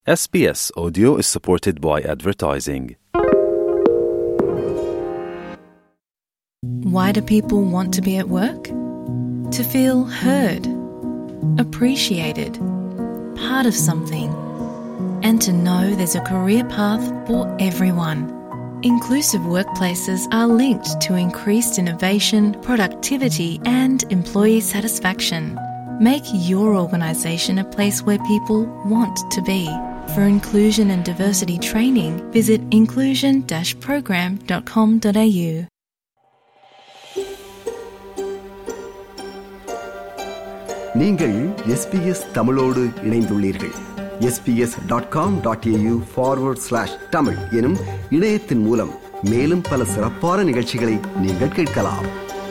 SBS Audio is supported by advertising. Why do people want to be at work? To feel heard, appreciated, part of something, and to know there's a career path for everyone. Inclusive workplaces are linked to increased innovation, productivity, and employee satisfaction. Make your organisation a place where people want to be. For inclusion and diversity training, visit inclusion program.com.au. நீங்கள் SBS தமிழோடு இணைந்துள்ளீர்கள் SBS dot com dot AU forward slash Tamil எனும் இணையத்தின் மூலம் மேலும் பல சிறப்பான நிகழ்ச்சிகளை நீங்கள் கேட்கலாம்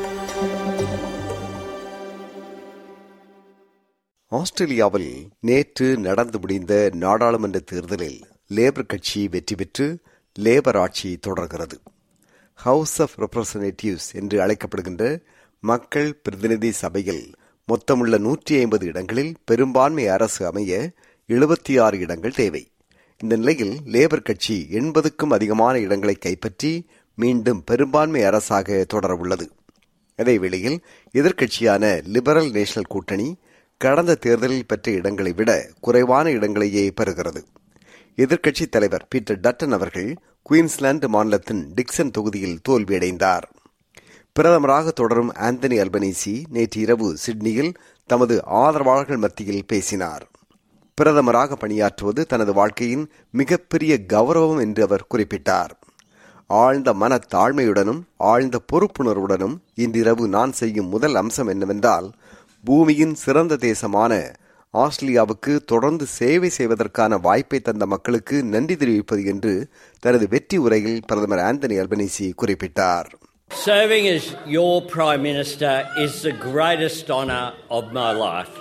ஆஸ்திரேலியாவில் நேற்று நடந்து முடிந்த நாடாளுமன்ற தேர்தலில் லேபர் கட்சி வெற்றி பெற்று லேபர் ஆட்சி தொடர்கிறது ஹவுஸ் ஆஃப் ரெப்ரசன்டேட்டிவ்ஸ் என்று அழைக்கப்படுகின்ற மக்கள் பிரதிநிதி சபையில் மொத்தமுள்ள நூற்றி ஐம்பது இடங்களில் பெரும்பான்மை அரசு அமைய எழுபத்தி ஆறு இடங்கள் தேவை இந்த நிலையில் லேபர் கட்சி எண்பதுக்கும் அதிகமான இடங்களை கைப்பற்றி மீண்டும் பெரும்பான்மை அரசாக தொடரவுள்ளது அதேவேளையில் எதிர்க்கட்சியான லிபரல் நேஷனல் கூட்டணி கடந்த தேர்தலில் பெற்ற இடங்களை விட குறைவான இடங்களையே பெறுகிறது எதிர்க்கட்சி தலைவர் பீட்டர் டட்டன் அவர்கள் குயின்ஸ்லாந்து மாநிலத்தின் டிக்சன் தொகுதியில் தோல்வியடைந்தார் பிரதமராக தொடரும் ஆந்தனி அல்பனீசி நேற்று இரவு சிட்னியில் தமது ஆதரவாளர்கள் மத்தியில் பேசினார் பிரதமராக பணியாற்றுவது தனது வாழ்க்கையின் மிகப்பெரிய கௌரவம் என்று அவர் குறிப்பிட்டார் ஆழ்ந்த மன தாழ்மையுடனும் ஆழ்ந்த பொறுப்புணர்வுடனும் இன்றிரவு நான் செய்யும் முதல் அம்சம் என்னவென்றால் பூமியின் சிறந்த தேசமான ஆஸ்திரேலியாவுக்கு தொடர்ந்து சேவை செய்வதற்கான வாய்ப்பை தந்த மக்களுக்கு நன்றி தெரிவிப்பது என்று தனது வெற்றி உரையில் பிரதமர் ஆந்தனி அல்பனீசி குறிப்பிட்டார் Serving as your Prime Minister is the greatest honour of my life.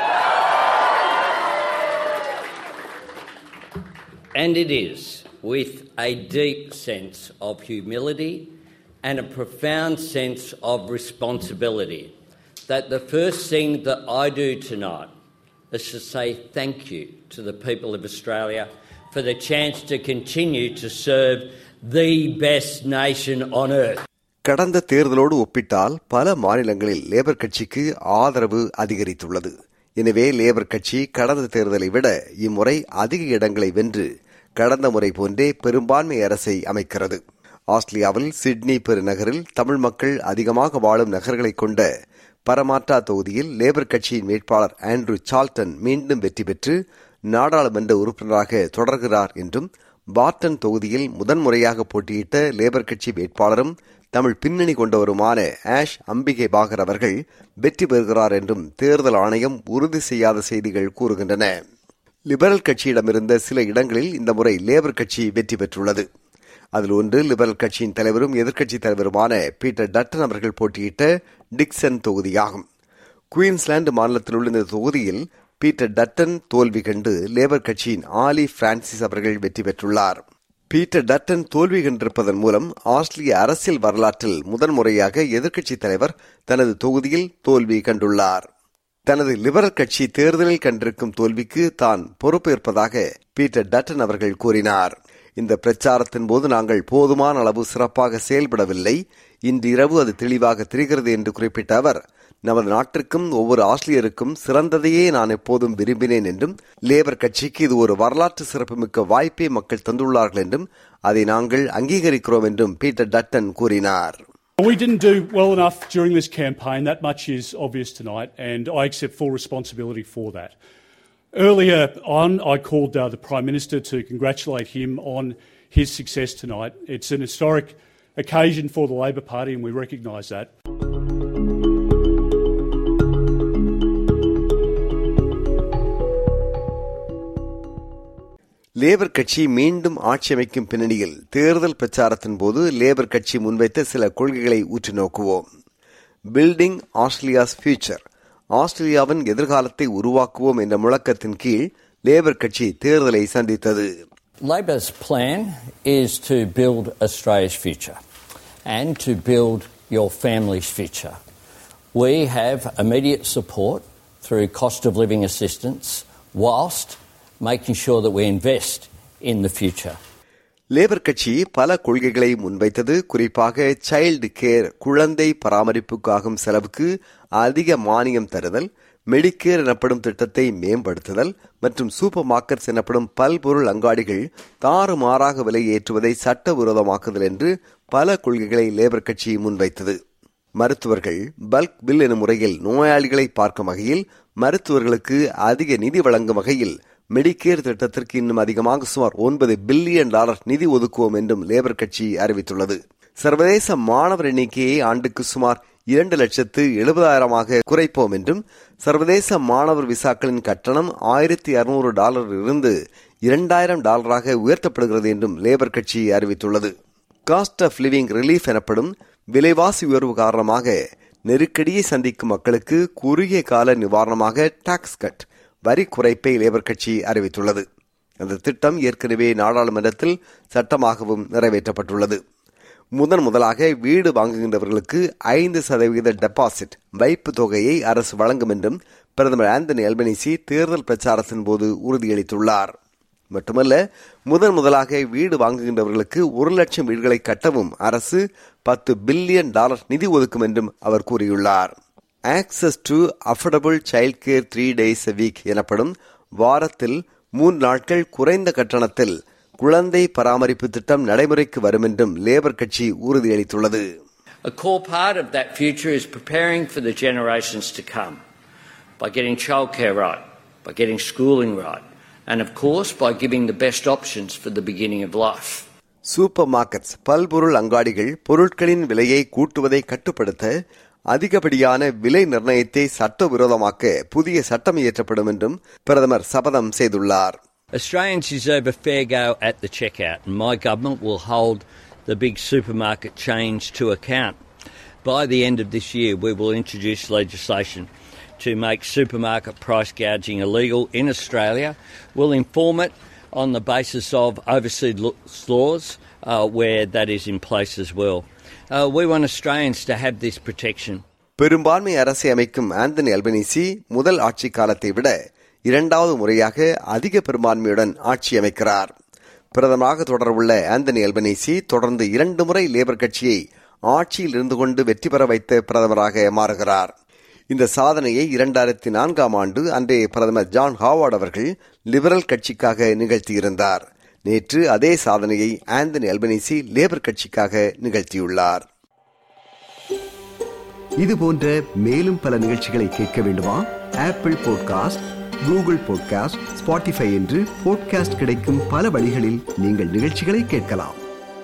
And it is with a deep sense of humility and a profound sense of responsibility that the first thing that I do tonight is to say thank you to the people of Australia for the chance to continue to serve the best nation on earth. கடந்த தேர்தலோடு ஒப்பிட்டால் பல மாநிலங்களில் labour கட்சிக்கு ஆதரவு அதிகரித்துள்ளது எனவே labour கட்சி கடந்த தேர்தலை விட இம்முறை அதிக இடங்களை வென்று கடந்த முறை போன்றே பெரும்பான்மை அரசை அமைக்கிறது ஆஸ்திரேலியாவில் சிட்னி பெருநகரில் தமிழ் மக்கள் அதிகமாக வாழும் நகர்களை கொண்ட பரமாற்றா தொகுதியில் லேபர் கட்சியின் வேட்பாளர் ஆண்ட்ரூ சால்டன் மீண்டும் வெற்றி பெற்று நாடாளுமன்ற உறுப்பினராக தொடர்கிறார் என்றும் பார்டன் தொகுதியில் முதன்முறையாக போட்டியிட்ட லேபர் கட்சி வேட்பாளரும் தமிழ் பின்னணி கொண்டவருமான ஆஷ் அம்பிகை பாகர் அவர்கள் வெற்றி பெறுகிறார் என்றும் தேர்தல் ஆணையம் உறுதி செய்யாத செய்திகள் கூறுகின்றன லிபரல் கட்சியிடமிருந்த சில இடங்களில் இந்த முறை லேபர் கட்சி வெற்றி பெற்றுள்ளது அதில் ஒன்று லிபரல் கட்சியின் தலைவரும் எதிர்க்கட்சித் தலைவருமான பீட்டர் டட்டன் அவர்கள் போட்டியிட்ட டிக்சன் தொகுதியாகும் குயின்ஸ்லாந்து மாநிலத்தில் உள்ள இந்த தொகுதியில் பீட்டர் டட்டன் தோல்வி கண்டு லேபர் கட்சியின் ஆலி பிரான்சிஸ் அவர்கள் வெற்றி பெற்றுள்ளார் பீட்டர் டட்டன் தோல்வி கண்டிருப்பதன் மூலம் ஆஸ்திரேலிய அரசியல் வரலாற்றில் முதன்முறையாக எதிர்க்கட்சித் தலைவர் தனது தொகுதியில் தோல்வி கண்டுள்ளார் தனது லிபரல் கட்சி தேர்தலில் கண்டிருக்கும் தோல்விக்கு தான் பொறுப்பேற்பதாக பீட்டர் டட்டன் அவர்கள் கூறினார் இந்த பிரச்சாரத்தின் போது நாங்கள் போதுமான அளவு சிறப்பாக செயல்படவில்லை இன்று இரவு அது தெளிவாக தெரிகிறது என்று குறிப்பிட்ட அவர் நமது நாட்டிற்கும் ஒவ்வொரு ஆஸ்திரேலியருக்கும் சிறந்ததையே நான் எப்போதும் விரும்பினேன் என்றும் லேபர் கட்சிக்கு இது ஒரு வரலாற்று சிறப்புமிக்க வாய்ப்பை மக்கள் தந்துள்ளார்கள் என்றும் அதை நாங்கள் அங்கீகரிக்கிறோம் என்றும் பீட்டர் டட்டன் கூறினார் We didn't do well enough during this campaign. That much is obvious tonight, and I accept full responsibility for that. Earlier on, I called uh, the Prime Minister to congratulate him on his success tonight. It's an historic occasion for the Labor Party, and we recognise that. Labour கட்சி மீண்டும் ஆட்சி அமைக்கும் பின்னணியில் தேர்தல் பிரச்சாரத்தின் போது labour கட்சி முன்வைத்த சில கொள்கைகளை ஊற்றி நோக்குவோம் பில்டிங் ஆஸ்திரேலியாஸ் ஃபியூச்சர் ஆஸ்திரேலியாவின் எதிர்காலத்தை உருவாக்குவோம் என்ற முழக்கத்தின் கீழ் லேபர் கட்சி தேர்தலை சந்தித்தது Labor's plan is to build Australia's future and to build your family's future. We have immediate support through cost of living assistance whilst making sure that we invest in the future. Labour கட்சி பல கொள்கைகளை முன்வைத்தது குறிப்பாக child care குழந்தை பராமரிப்புக்காகும் செலவுக்கு அதிக மானியம் தருதல் Medicare எனப்படும் திட்டத்தை மேம்படுத்துதல் மற்றும் சூப்பர் மார்க்கெட்ஸ் எனப்படும் பல்பொருள் அங்காடிகள் தாறுமாறாக விலை ஏற்றுவதை சட்டவிரோதமாக்குதல் என்று பல கொள்கைகளை லேபர் கட்சி முன்வைத்தது மருத்துவர்கள் பல்க் பில் எனும் முறையில் நோயாளிகளை பார்க்கும் வகையில் மருத்துவர்களுக்கு அதிக நிதி வழங்கும் வகையில் மெடிக்கேர் திட்டத்திற்கு இன்னும் அதிகமாக சுமார் ஒன்பது பில்லியன் டாலர் நிதி ஒதுக்குவோம் என்றும் லேபர் கட்சி அறிவித்துள்ளது சர்வதேச மாணவர் எண்ணிக்கையை ஆண்டுக்கு சுமார் இரண்டு லட்சத்து எழுபதாயிரமாக குறைப்போம் என்றும் சர்வதேச மாணவர் விசாக்களின் கட்டணம் ஆயிரத்தி அறுநூறு டாலரில் இருந்து இரண்டாயிரம் டாலராக உயர்த்தப்படுகிறது என்றும் லேபர் கட்சி அறிவித்துள்ளது காஸ்ட் ஆஃப் லிவிங் ரிலீஃப் எனப்படும் விலைவாசி உயர்வு காரணமாக நெருக்கடியை சந்திக்கும் மக்களுக்கு குறுகிய கால நிவாரணமாக டாக்ஸ் கட் வரி குறைப்பை லேபர் கட்சி அறிவித்துள்ளது அந்த திட்டம் ஏற்கனவே நாடாளுமன்றத்தில் சட்டமாகவும் நிறைவேற்றப்பட்டுள்ளது முதன் முதலாக வீடு வாங்குகின்றவர்களுக்கு ஐந்து சதவீத டெபாசிட் வைப்பு தொகையை அரசு வழங்கும் என்றும் பிரதமர் ஆந்தனி அல்பனிசி தேர்தல் பிரச்சாரத்தின் போது உறுதியளித்துள்ளார் மட்டுமல்ல முதன் முதலாக வீடு வாங்குகின்றவர்களுக்கு ஒரு லட்சம் வீடுகளை கட்டவும் அரசு பத்து பில்லியன் டாலர் நிதி ஒதுக்கும் என்றும் அவர் கூறியுள்ளார் access to affordable child care three days week எனப்படும் வாரத்தில் மூன்று நாட்கள் குறைந்த கட்டணத்தில் குழந்தை பராமரிப்பு திட்டம் நடைமுறைக்கு வரும் என்றும் லேபர் கட்சி உறுதியளித்துள்ளது A core part of that future is preparing for the generations to come by getting childcare right, by getting schooling right, and of course by giving the best options for the beginning of life. Supermarkets பல்பொருள் அங்காடிகள் பொருட்களின் விலையை கூட்டுவதை கட்டுப்படுத்த அதிகப்படியான விலை நிர்ணயத்தை சட்டவிரோதமாக்க புதிய சட்டம் இயற்றப்படும் என்றும் பிரதமர் சபதம் செய்துள்ளார் Australians deserve a fair go at the checkout, and my government will hold the big supermarket chains to account. By the end of this year, we will introduce legislation to make supermarket price gouging illegal in Australia. We'll inform it on the basis of overseas lo- laws uh, where that is in place as well. Uh, we want Australians to have this protection. பெரும்பான்மை அரசை அமைக்கும் Anthony Albanese முதல் ஆட்சி காலத்தை விட இரண்டாவது முறையாக அதிக பெரும்பான்மையுடன் ஆட்சி அமைக்கிறார் பிரதமராக தொடரவுள்ள ஆந்தனி அல்பனிசி தொடர்ந்து இரண்டு முறை லேபர் கட்சியை ஆட்சியில் இருந்து கொண்டு வெற்றி பெற வைத்த பிரதமராக மாறுகிறார் இந்த சாதனையை இரண்டாயிரத்தி நான்காம் ஆண்டு அன்றைய பிரதமர் ஜான் ஹாவார்ட் அவர்கள் லிபரல் கட்சிக்காக நிகழ்த்தியிருந்தார் நேற்று அதே சாதனையை ஆந்தனி அல்பனிசி லேபர் கட்சிக்காக நிகழ்த்தியுள்ளார் இது போன்ற மேலும் பல நிகழ்ச்சிகளை கேட்க வேண்டுமா Apple podcast Google podcast Spotify என்று பாட்காஸ்ட் கிடைக்கும் பல வழிகளில் நீங்கள் நிகழ்ச்சிகளை கேட்கலாம்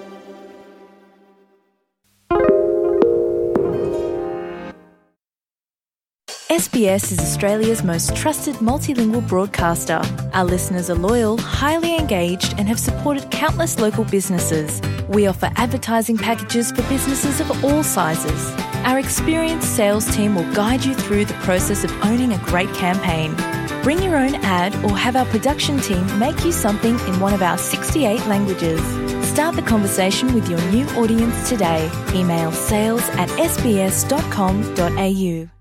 SBS is Australia's most trusted multilingual broadcaster. Our listeners are loyal, highly engaged, and have supported countless local businesses. We offer advertising packages for businesses of all sizes. Our experienced sales team will guide you through the process of owning a great campaign. Bring your own ad or have our production team make you something in one of our 68 languages. Start the conversation with your new audience today. Email sales at sbs.com.au.